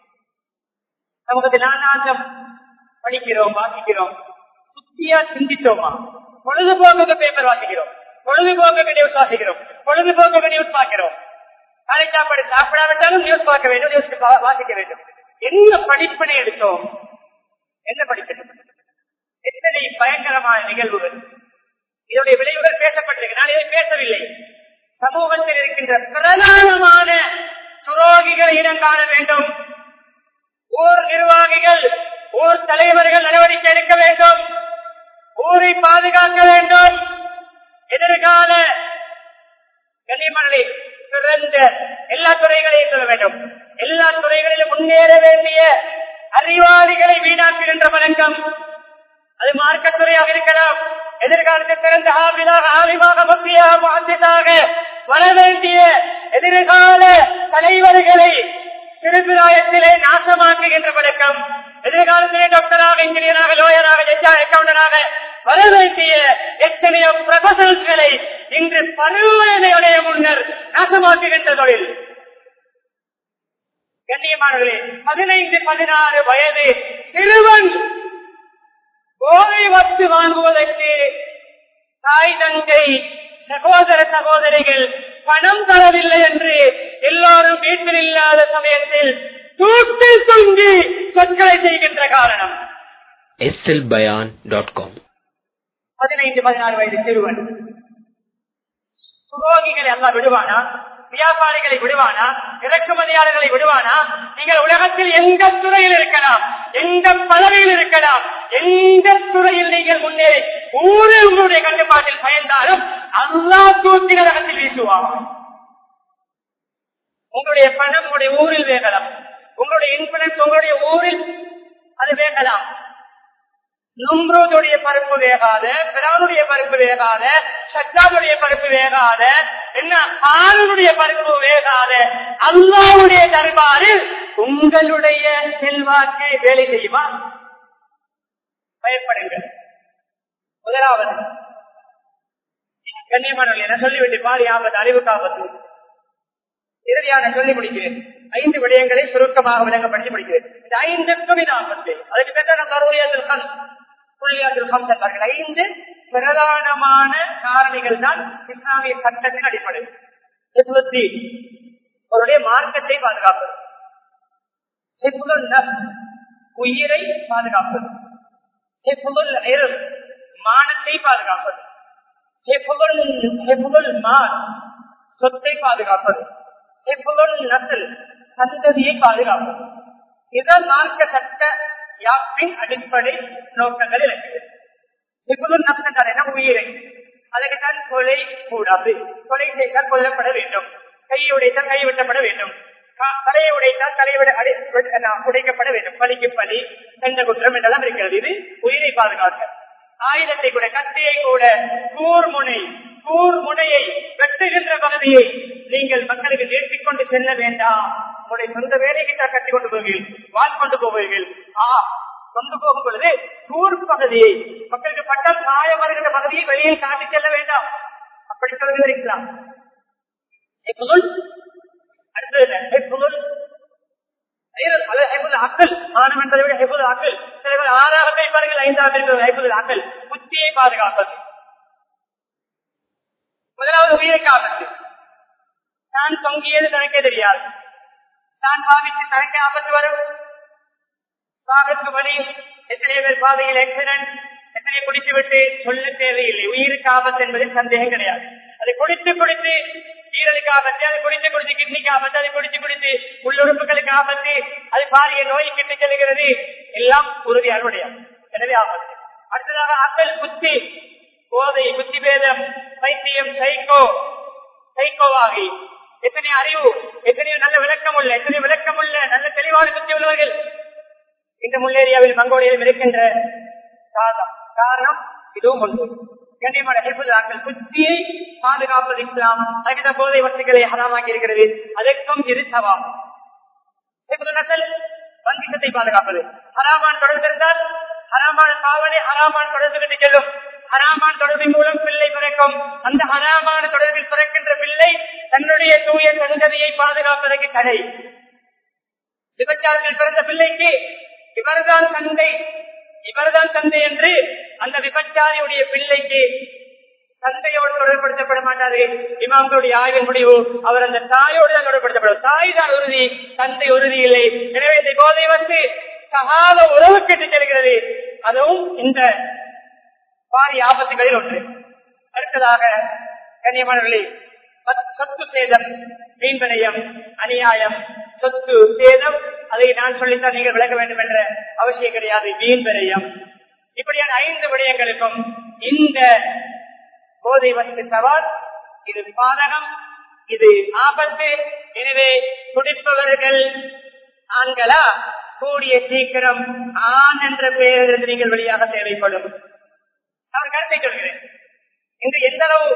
சமூகத்தில் நானாந்தம் படிக்கிறோம் வாசிக்கிறோம் சுத்தியா சிந்தித்தோமா பொழுதுபோக்கு பேப்பர் வாசிக்கிறோம் பொழுதுபோக்கு நியூஸ் வாசிக்கிறோம் பொழுதுபோக்கு நியூஸ் பார்க்கிறோம் காலை சாப்பாடு சாப்பிடாவிட்டாலும் நியூஸ் பார்க்க வேண்டும் நியூஸ் வாசிக்க வேண்டும் என்ன படிப்பினை எடுத்தோம் என்ன படிப்பு எத்தனை பயங்கரமான நிகழ்வுகள் இதனுடைய விளைவுகள் பேசப்பட்டிருக்கு நான் இதை பேசவில்லை சமூகத்தில் இருக்கின்ற பிரதானமான துரோகிகளை இனம் காண வேண்டும் ஊர் நிர்வாகிகள் ஊர் தலைவர்கள் நடவடிக்கை எடுக்க வேண்டும் ஊரை பாதுகாக்க வேண்டும் எதிர்கால கனிமலை சிறந்த எல்லா துறைகளையும் சொல்ல வேண்டும் எல்லா துறைகளிலும் முன்னேற வேண்டிய அறிவாளிகளை வீணாக்குகின்ற வழக்கம் அது மார்க்கத்துறையாக இருக்கலாம் எதிர்காலத்தில் சிறந்த ஆவிதாக ஆவிமாக முக்கியாக மாற்றத்தாக வர வேண்டிய எதிர்கால தலைவர்களை சிறுபிராயத்திலே நாசமாக்குகின்ற பழக்கம் எதிர்காலத்திலே டாக்டராக இன்ஜினியராக லோயராக ஜட்ஜா அக்கௌண்டராக வர வேண்டிய எத்தனையோ ப்ரொபசல்களை இன்று பருவனையுடைய முன்னர் நாசமாக்குகின்ற தொழில் கண்ணியமானவர்களே பதினைந்து பதினாறு வயது சிறுவன் போதை வத்து வாங்குவதற்கு தாய் தங்கை சகோதர சகோதரிகள் பணம் தரவில்லை என்று எல்லாரும் வீட்டில் இல்லாத சமயத்தில் தூக்கில் தொங்கி சொற்களை செய்கின்ற காரணம் slbayan.com பதினைந்து பதினாறு வயது சிறுவன் துரோகிகளை எல்லாம் விடுவானா வியாபாரிகளை விடுவானா இறக்குமதியாளர்களை விடுவானா நீங்கள் உலகத்தில் எந்த துறையில் இருக்கலாம் எந்த பதவியில் இருக்கலாம் எந்த துறையில் நீங்கள் முன்னே ஊரே உங்களுடைய கட்டுப்பாட்டில் பயந்தாலும் அல்லா தூக்கி நரகத்தில் வீசுவான் உங்களுடைய பணம் உங்களுடைய ஊரில் வேகலாம் உங்களுடைய இன்ஃபுளுன்ஸ் உங்களுடைய ஊரில் அது வேகலாம் நும்ரோதுடைய பருப்பு வேகாத பிரானுடைய பருப்பு வேகாத சத்தாவுடைய பருப்பு வேகாத என்ன ஆளுடைய பருப்பு வேகாத அல்லாவுடைய தர்பாரில் உங்களுடைய செல்வாக்கு வேலை செய்யுமா பயப்படுங்கள் முதலாவது கண்ணியமானவர்கள் என சொல்லிவிட்டு பாரி ஆபத்து அறிவுக்கு ஆபத்து இறுதியாக சொல்லி முடிக்கிறேன் ஐந்து விடயங்களை சுருக்கமாக விளங்கப்படுத்தி முடிக்கிறேன் இந்த ஐந்துக்கும் இது ஆபத்து அதுக்கு பெற்ற நம் தருவியத்தில் புள்ளியாத்தில் ஐந்து பிரதானமான காரணிகள் தான் இஸ்லாமிய சட்டத்தின் அடிப்படை ஹிப்லுத்தி, அவருடைய மார்க்கத்தை பாதுகாப்பது ஹிப்லுல் நஃப்ஸ், உயிரை பாதுகாப்பது ஹிப்லுல் இர்த், மானத்தை பாதுகாப்பது ஹிப்லுல் ஹிப்லுல் மால், சொத்தை பாதுகாப்பது ஹிப்லுல் நஸ்ல், சந்ததியை பாதுகாப்பது இதுதான் மார்க்க சட்ட யாப்பின் அடிப்படை நோக்கங்கள் இலக்குது ஹிப்லுல் நஸ்ல் என்றால் என்ன உயிரை அதுக்கு தான் கொலை கூடாது கொலை செய்தால் கொல்லப்பட வேண்டும் கையை உடைத்தால் கை வெட்டப்பட வேண்டும் கா- தலையை உடைத்தால் தலைவிட உடைக்கப்பட வேண்டும் பலிக்கு பலி எந்த குற்றம் என்றெல்லாம் இருக்கிறது இது உயிரை பாதுகாக்க ஆயுதத்தை கூட கத்தியை கூட கூர்முனை கூர்முனையை வெட்டுகின்ற பகுதியை நீங்கள் மக்களுக்கு நேர்த்திக் கொண்டு செல்ல வேண்டாம் உங்களுடைய சொந்த வேலைக்கு தான் கட்டி கொண்டு போவீர்கள் வாழ் கொண்டு போவீர்கள் ஆ கொண்டு போகும் பொழுது கூர் பகுதியை மக்களுக்கு பட்டால் காயம் வருகின்ற பகுதியை வெளியில் காட்டி செல்ல வேண்டாம் அப்படி சொல்கிறீர்களா ஹிப்துல் அடுத்தது என்ன? ஹிப்துல் ஐயர், அது ஹிப்துல் அக்கல் மானம் என்பதை விட ஹிப்துல் அக்கல் சில பேர் ஆறாவது பாருங்கள் ஐந்தாவது இருக்கிறது ஹிப்துல் அக்கல் புத்தியை பாதுகாப்பது முதலாவது உயிரை காப்பது நான் தொங்கியது தனக்கே தெரியாது நான் பாவித்து தனக்கே ஆபத்து வரும் சாகத்து வழி எத்தனை பேர் பாதையில் ஆக்சிடென்ட் எத்தனை குடித்து விட்டு சொல்ல தேவையில்லை உயிருக்கு ஆபத்து என்பதில் சந்தேகம் கிடையாது அதை குடித்து குடித்து ஈரலுக்கு ஆபத்து அதை குடித்து குடித்து கிட்னிக்கு ஆபத்து அதை குடித்து குடித்து உள்ளுறுப்புகளுக்கு ஆபத்து அது பாரிய நோய் கிட்டு செல்கிறது எல்லாம் உறுதியாக உடையாது எனவே ஆபத்து அடுத்ததாக அக்கல் புத்தி போதை புத்தி பேதம் பைத்தியம் சைக்கோ சைக்கோவாகி எத்தனை அறிவு எத்தனையோ நல்ல விளக்கம் உள்ள எத்தனை விளக்கம் உள்ள நல்ல தெளிவான புத்தி உள்ளவர்கள் இந்த முள்ளேரியாவில் மங்கோலியாவில் இருக்கின்ற சாதம் காரணம் இதுவும் ஒன்று கண்ணியமான ஹிபுல்லாக்கள் புத்தியை பாதுகாப்பது இஸ்லாம் தகுந்த போதை வசதிகளை ஹராமாக்கி இருக்கிறது அதற்கும் இது சவாம் ஹிபுல் வங்கிசத்தை பாதுகாப்பது ஹராமான் தொடர்பு இருந்தால் ஹராமான காவலை ஹராமான் தொடர்பு செல்லும் ஹராமான் தொடர்பின் மூலம் பிள்ளை பிறக்கும் அந்த ஹராமான தொடர்பில் பிறக்கின்ற பிள்ளை தன்னுடைய தூய சந்ததியை பாதுகாப்பதற்கு தடை விபச்சாரத்தில் பிறந்த பிள்ளைக்கு இவர்தான் தந்தை இவர்தான் தந்தை என்று அந்த விபச்சாரியுடைய பிள்ளைக்கு தந்தையோடு தொடர்படுத்தப்பட மாட்டாரு இமாம்களுடைய ஆய்வின் முடிவு அவர் அந்த தாயோடு தான் தொடர்படுத்தப்படும் தாய் தான் உறுதி தந்தை உறுதி இல்லை எனவே இந்த போதை வந்து சகாத உறவு கெட்டு செல்கிறது அதுவும் இந்த பாரிய ஆபத்துகளில் ஒன்று அடுத்ததாக கண்ணியமானவர்களே சொத்து சேதம் மீன்பிணையம் அநியாயம் சொத்து சேதம் அதை நான் சொல்லித்தான் நீங்கள் விளக்க வேண்டும் என்ற அவசியம் கிடையாது மீன்பிணையம் இப்படியான ஐந்து விடயங்களுக்கும் இந்த போதை வசதி சவால் இது பாதகம் இது ஆபத்து எனவே குடிப்பவர்கள் ஆண்களா கூடிய சீக்கிரம் ஆண் என்ற பெயரிலிருந்து நீங்கள் வெளியாக தேவைப்படும் நான் கருத்தை சொல்கிறேன் இன்று எந்த அளவு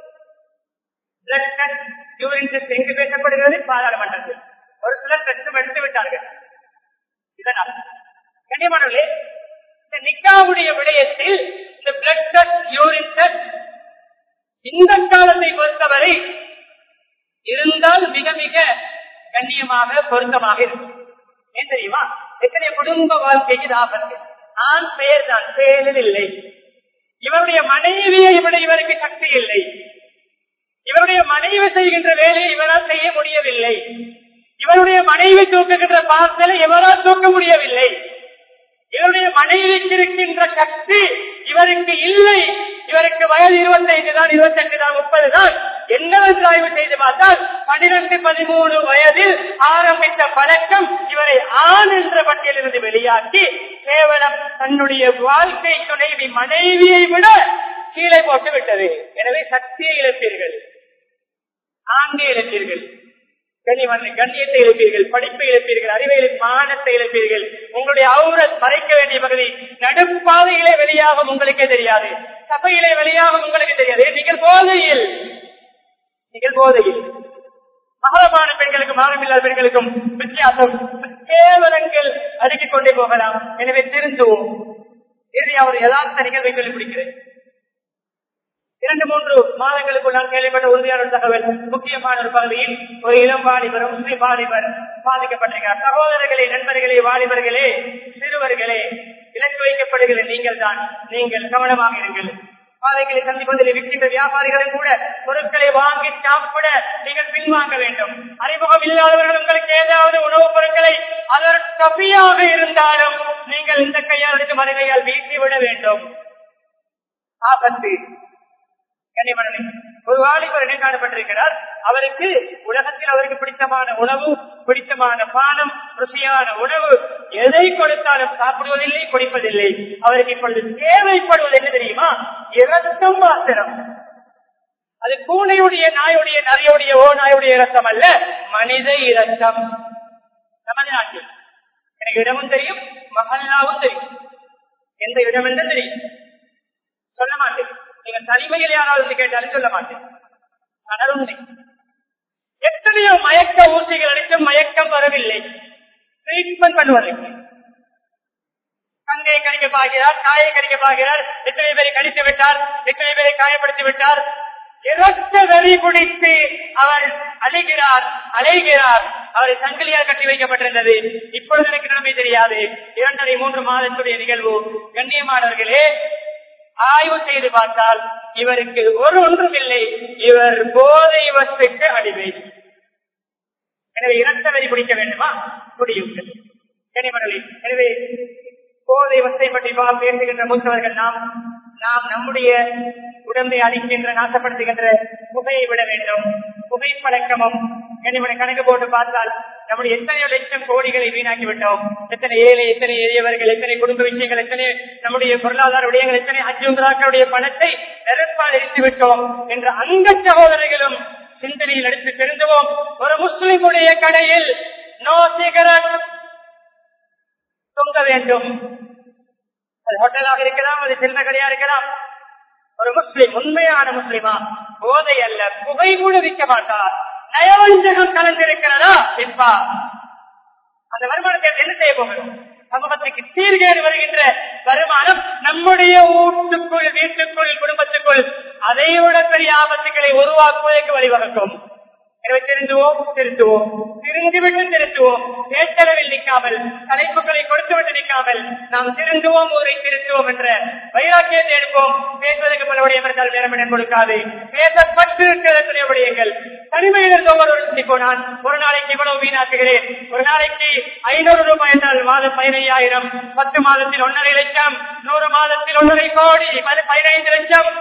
பிளட் டெஸ்ட் யூரின் டெஸ்ட் எங்கு பேசப்படுகிறது பாராளுமன்றத்தில் ஒரு சிலர் டெஸ்டும் எடுத்து விட்டார்கள் இதனால் கண்ணியமானவர்களே இந்த நிக்காவுடைய விடயத்தில் இந்த பிளட் டெஸ்ட் யூரின் டெஸ்ட் இந்த காலத்தை பொறுத்தவரை இருந்தால் மிக மிக கண்ணியமாக பொருத்தமாக இருக்கும் ஏன் தெரியுமா எத்தனை குடும்ப வாழ்க்கைக்கு இது ஆபத்து ஆண் பெயர் தான் செயலில் இல்லை இவருடைய மனைவியை விட இவருக்கு சக்தி இல்லை இவருடைய மனைவி செய்கின்ற வேலையை இவரால் செய்ய முடியவில்லை இவருடைய மனைவி தூக்குகின்ற பார்சலை இவரால் தூக்க முடியவில்லை இவருடைய மனைவிக்கு இருக்கின்ற சக்தி இவருக்கு இல்லை இவருக்கு வயது இருபத்தைந்து தான் இருபத்தெட்டு தான் முப்பது தான் என்னவென்று ஆய்வு செய்து பார்த்தால் பனிரெண்டு பதிமூணு வயதில் ஆரம்பித்த பழக்கம் இவரை ஆண் என்ற பட்டியலிருந்து வெளியாக்கி கேவலம் தன்னுடைய வாழ்க்கை துணைவி மனைவியை விட கீழே போட்டு விட்டது எனவே சக்தியை இழப்பீர்கள் ஆண்மை இழப்பீர்கள் கனிவன் கண்ணியத்தை இழப்பீர்கள் படிப்பை இழப்பீர்கள் அறிவை மானத்தை இழப்பீர்கள் உங்களுடைய அவுரத் மறைக்க வேண்டிய பகுதி நடுப்பாதையிலே வெளியாகும் உங்களுக்கே தெரியாது சபையிலே வெளியாகும் உங்களுக்கு தெரியாது நீங்கள் போதையில் நீங்கள் போதையில் மகளமான பெண்களுக்கும் மகமில்லாத பெண்களுக்கும் வித்தியாசம் கேவலங்கள் அடுக்கிக் கொண்டே போகலாம் எனவே திருந்துவோம் இறுதியாக ஒரு யதார்த்த நிகழ்வை சொல்லி பிடிக்கிறேன் இரண்டு மூன்று மாதங்களுக்கு நான் கேள்விப்பட்ட உறுதியான ஒரு தகவல் முக்கியமான ஒரு பகுதியில் ஒரு இளம் வாலிபர் முஸ்லிம் வாலிபர் பாதிக்கப்பட்டிருக்கிறார் சகோதரர்களே நண்பர்களே வாலிபர்களே சிறுவர்களே இலக்கு வைக்கப்படுகிற நீங்கள் தான் நீங்கள் கவனமாக இருங்கள் பாதைகளை சந்திப்பதில் விற்கின்ற வியாபாரிகளும் கூட பொருட்களை வாங்கி சாப்பிட நீங்கள் பின்வாங்க வேண்டும் அறிமுகம் இல்லாதவர்கள் உங்களுக்கு ஏதாவது உணவுப் பொருட்களை அதற்கு கபியாக இருந்தாலும் நீங்கள் இந்த கையால் எடுத்து மறுகையால் வீசி விட வேண்டும் ஆபத்து கனிமணி ஒரு வாலிபர் இடைக்காணப்பட்டிருக்கிறார் அவருக்கு உலகத்தில் அவருக்கு பிடித்தமான உணவு பிடித்தமான பானம் ருசியான உணவு எதை கொடுத்தாலும் சாப்பிடுவதில்லை குடிப்பதில்லை அவருக்கு இப்பொழுது தேவைப்படுவது என்ன தெரியுமா இரத்தம் மாத்திரம் அது பூனையுடைய நாயுடைய நரியுடைய ஓ நாயுடைய இரத்தம் அல்ல மனித இரத்தம் நமது நாட்டில் எனக்கு இடமும் தெரியும் மகல்லாவும் தெரியும் எந்த இடம் என்று தெரியும் சொல்ல மாட்டேன் நீங்க தனிமையில் யாராவது வந்து கேட்டாலும் சொல்ல மாட்டேன் ஆனால் உண்மை எத்தனையோ மயக்க ஊசிகள் அடித்தும் மயக்கம் வரவில்லை ட்ரீட்மெண்ட் பண்ணுவதற்கு கங்கையை கடிக்க பார்க்கிறார் காயை கடிக்க பார்க்கிறார் எத்தனை பேரை கடித்து விட்டார் எத்தனை பேரை காயப்படுத்தி விட்டார் இரத்த வெறி குடித்து அவர் அழைகிறார் அலைகிறார் அவரை சங்கிலியால் கட்டி வைக்கப்பட்டிருந்தது இப்பொழுது எனக்கு நிலைமை தெரியாது இரண்டரை மூன்று மாதத்துடைய நிகழ்வு கண்ணியமானவர்களே ஆய்வு செய்து பார்த்தால் இவருக்கு ஒரு ஒன்றும் இல்லை இவர் போதை வஸ்துக்கு அடிமை எனவே இரத்த வரி பிடிக்க வேண்டுமா குடியுங்கள் கனிமணி எனவே போதை வஸ்தை பற்றி பா- பேசுகின்ற மூத்தவர்கள் நாம் நாம் நம்முடைய உடம்பை அழிக்கின்ற நாசப்படுத்துகின்ற புகையை விட வேண்டும் புகைப்பழக்கமும் கனிமணி கணக்கு போட்டு பார்த்தால் நம்முடைய எத்தனையோ லட்சம் கோடிகளை வீணாக்கி விட்டோம் எத்தனை ஏழை எத்தனை எளியவர்கள் எத்தனை குடும்ப விஷயங்கள் எத்தனை நம்முடைய பொருளாதார விடயங்கள் எத்தனை அஜுந்தராக்களுடைய பணத்தை நெருப்பால் எரித்து விட்டோம் என்ற அந்த சகோதரர்களும் சிந்தனையில் எடுத்து திருந்துவோம் ஒரு முஸ்லிமுடைய கடையில் நோ சிகரெட் தொங்க வேண்டும் அது ஹோட்டலாக இருக்கலாம் அது சின்ன கடையா இருக்கலாம் ஒரு முஸ்லிம் உண்மையான முஸ்லிமா போதை அல்ல புகை கூட விற்க மாட்டார் நயவஞ்சகம் கலந்திருக்கிறதா இப்பா அந்த வருமானத்தை என்ன செய்ய போகிறோம் சமூகத்துக்கு சீர்கேடு வருகின்ற வருமானம் நம்முடைய வீட்டுக்குள் வீட்டுக்குள் குடும்பத்துக்குள் அதை விட பெரிய ஆபத்துக்களை உருவாக்குவதற்கு வழிவகுக்கும் எனவே திருந்துவோம் திருத்துவோம் திருந்துவிட்டு திருத்துவோம் பேச்சளவில் நிற்காமல் தலைப்புகளை கொடுத்துவிட்டு நிற்காமல் நாம் திருந்துவோம் ஊரை திருத்துவோம் என்ற வைராக்கியத்தை எடுப்போம் பேசுவதற்கு பல விடயம் இருந்தால் நேரம் இடம் கொடுக்காது பேசப்பட்டு இருக்கிற விடயங்கள் தனிமையில் இருந்த ஒருவர் சிந்திப்போ நான் ஒரு நாளைக்கு இவ்வளவு வீணாக்குகிறேன் ஒரு நாளைக்கு ஐநூறு ரூபாய் என்றால் மாதம் பதினையாயிரம் பத்து மாதத்தில் ஒன்றரை லட்சம் நூறு மாதத்தில் ஒன்றரை கோடி பதி- பதினைந்து லட்சம்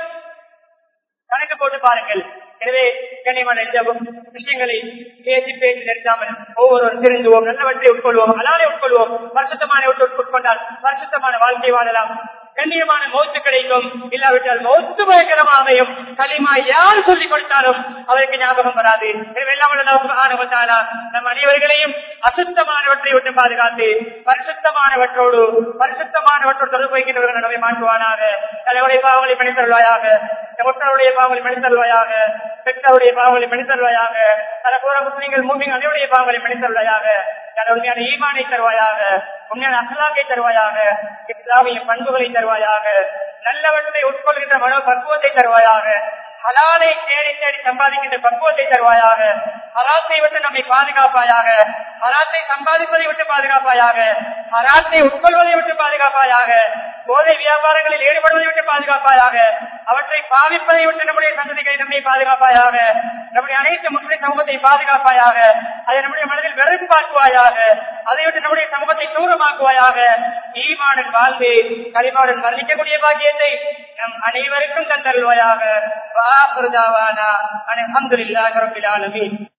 கணக்கு போட்டு பாருங்கள் எனவே கண்ணியமான இந்த விஷயங்களை பேசி பேசி நிறுத்தாமல் ஒவ்வொருவரும் திருந்துவோம் நல்லவற்றை உட்கொள்வோம் அலாலே உட்கொள்வோம் பரிசுத்தமான உட்கொண்டால் பரிசுத்தமான வாழ்க்கை வாழலாம் கண்ணியமான மௌத்து கிடைக்கும் இல்லாவிட்டால் மௌத்து பயங்கரமாக அமையும் களிமா யார் சொல்லிக் கொடுத்தாலும் அவருக்கு ஞாபகம் வராது எனவே எல்லாம் வல்ல அல்லாஹ் சுப்ஹானஹு வ தஆலா நம் அனைவர்களையும் அசுத்தமானவற்றை விட்டு பாதுகாத்து பரிசுத்தமானவற்றோடு பரிசுத்தமானவற்றோடு தொடர்பு வைக்கின்றவர்கள் நம்மை மாற்றுவானாக தலைவருடைய பாவங்களை மனிதர்களாயாக ஒற்றருடைய பாவங்களை மனிதர்களாயாக பெற்றவருடைய பாவங்களை மனிதர்களாக தலபோற முஸ்லீம்கள் மூமிங் அனைவருடைய பாவங்களை மனிதர்களாக தன உண்மையான ஈமானை தருவாயாக உண்மையான அகலாக்கை தருவாயாக இஸ்லாமிய பண்புகளை தருவாயாக நல்லவற்றை உட்கொள்கின்ற மனோ பக்குவத்தை தருவாயாக ஹலாலை தேடி தேடி சம்பாதிக்கின்ற பக்குவத்தை தருவாயாக ஹராத்தை விட்டு நம்மை பாதுகாப்பாயாக ஹராத்தை சம்பாதிப்பதை விட்டு பாதுகாப்பாயாக ஹராத்தை உட்கொள்வதை விட்டு பாதுகாப்பாயாக போதை வியாபாரங்களில் ஈடுபடுவதை விட்டு பாதுகாப்பாயாக அவற்றை பாவிப்பதை விட்டு நம்முடைய சந்ததிகளை நம்மை பாதுகாப்பாயாக நம்முடைய அனைத்து முஸ்லிம் சமூகத்தை பாதுகாப்பாயாக அதை நம்முடைய மனதில் வெறுப்பாக்குவாயாக அதை விட்டு நம்முடைய சமூகத்தை தூரமாக்குவாயாக ஈமாடன் வாழ்ந்து களிமாடன் மரணிக்கக்கூடிய பாக்கியத்தை நம் அனைவருக்கும் தந்தருவாயாக வாஹுதாவானா அலமதுல்லாஹ் ரபில் ஆலமீன்